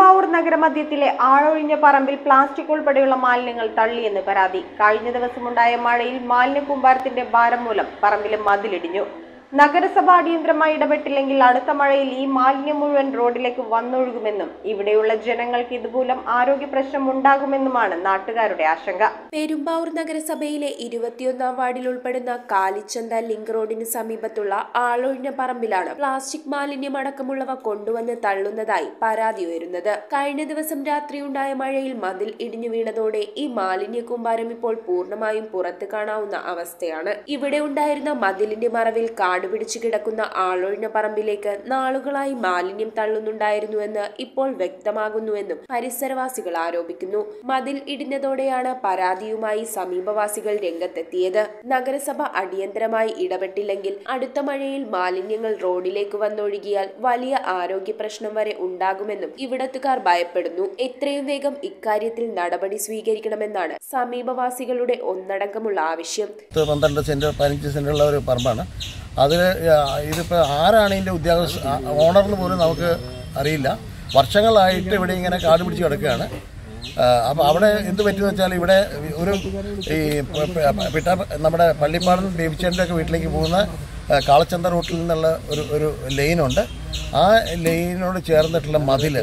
പെരുമ്പാവൂർ നഗരമധ്യത്തിലെ ആഴൊഴിഞ്ഞ പറമ്പിൽ plastic ഉൾപ്പെടെയുള്ള മാലിന്യങ്ങൾ തള്ളിയെന്ന് പരാതി കഴിഞ്ഞ ദിവസമുണ്ടായ മഴയിൽ മാലിന്യ കൂമ്പാരത്തിന്റെ ഭാരം മൂലം പറമ്പിലെ മതിലിടിഞ്ഞു നഗരസഭ അടിയന്തരമായി ഇടപെട്ടില്ലെങ്കിൽ അടുത്ത മഴയിൽ ഈ മാലിന്യം മുഴുവൻ റോഡിലേക്ക് വന്നൊഴുകുമെന്നും ഇവിടെയുള്ള ജനങ്ങൾക്ക് ഇതുമൂലം ആരോഗ്യ പ്രശ്നം ഉണ്ടാകുമെന്നുമാണ് നാട്ടുകാരുടെ ആശങ്ക പെരുമ്പാവൂർ നഗരസഭയിലെ ഇരുപത്തിയൊന്നാം വാർഡിൽ ഉൾപ്പെടുന്ന കാലിച്ചന്ത ലിങ്ക് റോഡിന് സമീപത്തുള്ള ആളൊഴിഞ്ഞ പറമ്പിലാണ് പ്ലാസ്റ്റിക് മാലിന്യം അടക്കമുള്ളവ കൊണ്ടുവന്ന് തള്ളുന്നതായി പരാതി ഉയരുന്നത് കഴിഞ്ഞ ദിവസം രാത്രിയുണ്ടായ മഴയിൽ മതിൽ ഇടിഞ്ഞു വീണതോടെ ഈ മാലിന്യ കൂമ്പാരം ഇപ്പോൾ പൂർണ്ണമായും പുറത്ത് കാണാവുന്ന അവസ്ഥയാണ് ഇവിടെ ഉണ്ടായിരുന്ന മതിലിന്റെ മറവിൽ കാടുപിടിച്ചു കിടക്കുന്ന ആളൊഴിഞ്ഞ പറമ്പിലേക്ക് നാളുകളായി മാലിന്യം തള്ളുന്നുണ്ടായിരുന്നുവെന്ന് ഇപ്പോൾ വ്യക്തമാകുന്നുവെന്നും പരിസരവാസികൾ ആരോപിക്കുന്നു മതിൽ ഇടിഞ്ഞതോടെയാണ് പരാതിയുമായി സമീപവാസികൾ രംഗത്തെത്തിയത് നഗരസഭ അടിയന്തരമായി ഇടപെട്ടില്ലെങ്കിൽ അടുത്ത മഴയിൽ മാലിന്യങ്ങൾ റോഡിലേക്ക് വന്നൊഴുകിയാൽ വലിയ ആരോഗ്യ പ്രശ്നം വരെ ഉണ്ടാകുമെന്നും ഇവിടത്തുകാർ ഭയപ്പെടുന്നു എത്രയും വേഗം ഇക്കാര്യത്തിൽ നടപടി സ്വീകരിക്കണമെന്നാണ് സമീപവാസികളുടെ ഒന്നടങ്കമുള്ള ആവശ്യം പത്ത് പന്ത്രണ്ട് സെൻറ്റ് പതിനഞ്ച് സെൻറ്റുള്ള ഒരു പറമ്പാണ് അതിൽ ഇതിപ്പോൾ ആരാണ് ഇതിൻ്റെ ഉദ്യോഗസ്ഥ ഓണറിന് പോലും നമുക്ക് അറിയില്ല വർഷങ്ങളായിട്ട് ഇവിടെ ഇങ്ങനെ കാട് പിടിച്ച് കിടക്കുകയാണ് അപ്പോൾ അവിടെ എന്ത് പറ്റുമെന്ന് വെച്ചാൽ ഇവിടെ ഒരു ഈ പ- പ- പിട്ട നമ്മുടെ പള്ളിപ്പാടൻ ബേബിച്ചേൻ്റെ ഒക്കെ വീട്ടിലേക്ക് പോകുന്ന ആ, കാളച്ചന്ത റൂട്ടിൽ നിന്നുള്ള ഒരു ഒരു ലൈനുണ്ട് ആ ലൈനോട് ചേർന്നിട്ടുള്ള മതിൽ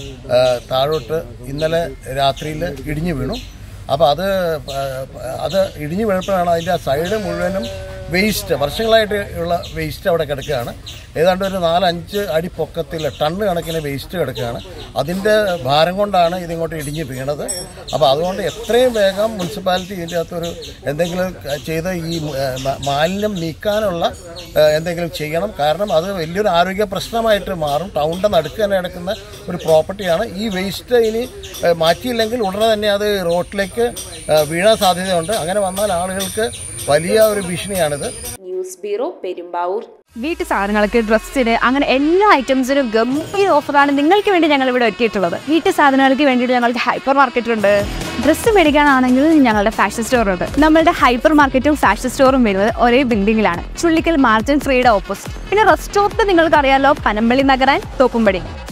താഴോട്ട് ഇന്നലെ രാത്രിയിൽ ഇടിഞ്ഞു വീണു അപ്പോൾ അത് പ- പ- അത് ഇടിഞ്ഞു വീഴപ്പോഴാണ് അതിൻ്റെ ആ സൈഡ് മുഴുവനും വേസ്റ്റ് വർഷങ്ങളായിട്ട് ഉള്ള വേസ്റ്റ് അവിടെ കിടക്കുകയാണ് ഏതാണ്ട് ഒരു നാലഞ്ച് അടി പൊക്കത്തിൽ ടണ്ണ് കണക്കിന് വേസ്റ്റ് കിടക്കുകയാണ് അതിൻ്റെ ഭാരം കൊണ്ടാണ് ഇതിങ്ങോട്ട് ഇടിഞ്ഞ് വീണത് അപ്പോൾ അതുകൊണ്ട് എത്രയും വേഗം മുനിസിപ്പാലിറ്റി ഇതിൻ്റെ അകത്തൊരു എന്തെങ്കിലും ചെയ്ത് ഈ ഏഹ്, മ- മാലിന്യം നീക്കാനുള്ള ഏഹ്, എന്തെങ്കിലും ചെയ്യണം കാരണം അത് വലിയൊരു ആരോഗ്യ പ്രശ്നമായിട്ട് മാറും ടൗണിൻ്റെ നടുക്ക് തന്നെ കിടക്കുന്ന ഒരു പ്രോപ്പർട്ടിയാണ് ഈ വേസ്റ്റ് ഇനി ഏഹ്, മാറ്റിയില്ലെങ്കിൽ ഉടനെ തന്നെ അത് റോട്ടിലേക്ക് ഏഹ്, വീഴാൻ സാധ്യതയുണ്ട് അങ്ങനെ വന്നാൽ ആളുകൾക്ക് വലിയ ഒരു ഭീഷണിയാണിത് ന്യൂസ് ബ്യൂറോ പെരുമ്പാവൂർ വീട്ടു സാധനങ്ങൾക്ക് ഡ്രസ്സിന് അങ്ങനെ എല്ലാ ഐറ്റംസിനും ഗംഭീര ഓഫറാണ് നിങ്ങൾക്ക് വേണ്ടി ഞങ്ങൾ ഇവിടെ ഒരുക്കിയിട്ടുള്ളത് വീട്ടു സാധനങ്ങൾക്ക് വേണ്ടിയിട്ട് ഞങ്ങൾക്ക് ഹൈപ്പർ മാർക്കറ്റ് ഉണ്ട് ഡ്രസ്സ് മേടിക്കാനാണെങ്കിൽ ഞങ്ങളുടെ ഫാഷൻ സ്റ്റോർ ഉണ്ട് നമ്മളുടെ ഹൈപ്പർ മാർക്കറ്റും ഫാഷൻ സ്റ്റോറും വരുന്നത് ഒരേ ബിൽഡിംഗിലാണ് ചുള്ളിക്കൽ മാർജിൻ ഫ്രീയുടെ ഓപ്പോസിറ്റ് പിന്നെ റെസ്റ്റോറൻറ്റ് നിങ്ങൾക്ക് അറിയാലോ പനമ്പള്ളി നഗരാൻ തോപ്പുംപടി